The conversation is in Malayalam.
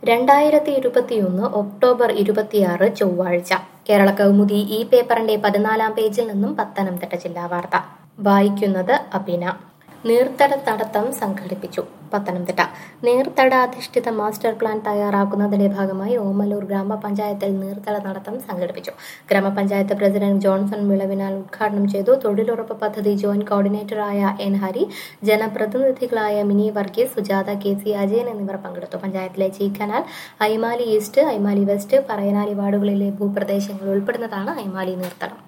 രണ്ടായിരത്തി ഇരുപത്തിയൊന്ന് ഒക്ടോബർ ഇരുപത്തിയാറ് ചൊവ്വാഴ്ച കേരള കൗമുദി ഈ പേപ്പറിന്റെ പതിനാലാം പേജിൽ നിന്നും പത്തനംതിട്ട ജില്ലാ വാർത്ത വായിക്കുന്നത് അബിന നീർത്തട നടത്തം സംഘടിപ്പിച്ചു പത്തനംതിട്ട നീർത്തട അധിഷ്ഠിത മാസ്റ്റർ പ്ലാൻ തയ്യാറാക്കുന്നതിന്റെ ഭാഗമായി ഓമലൂർ ഗ്രാമപഞ്ചായത്തിൽ നീർത്തട നടത്തം സംഘടിപ്പിച്ചു ഗ്രാമപഞ്ചായത്ത് പ്രസിഡന്റ് ജോൺസൺ വിളവിനാൽ ഉദ്ഘാടനം ചെയ്തു തൊഴിലുറപ്പ് പദ്ധതി ജോയിന്റ് കോർഡിനേറ്ററായ എൻ ഹരി ജനപ്രതിനിധികളായ മിനി വർഗീസ് സുജാത കെ സി അജയൻ എന്നിവർ പങ്കെടുത്തു പഞ്ചായത്തിലെ ചീക്കനാൽ ഐമാലി ഈസ്റ്റ് ഐമാലി വെസ്റ്റ് പറയനാലി വാർഡുകളിലെ ഭൂപ്രദേശങ്ങൾ ഉൾപ്പെടുന്നതാണ് ഐമാലി നീർത്തടം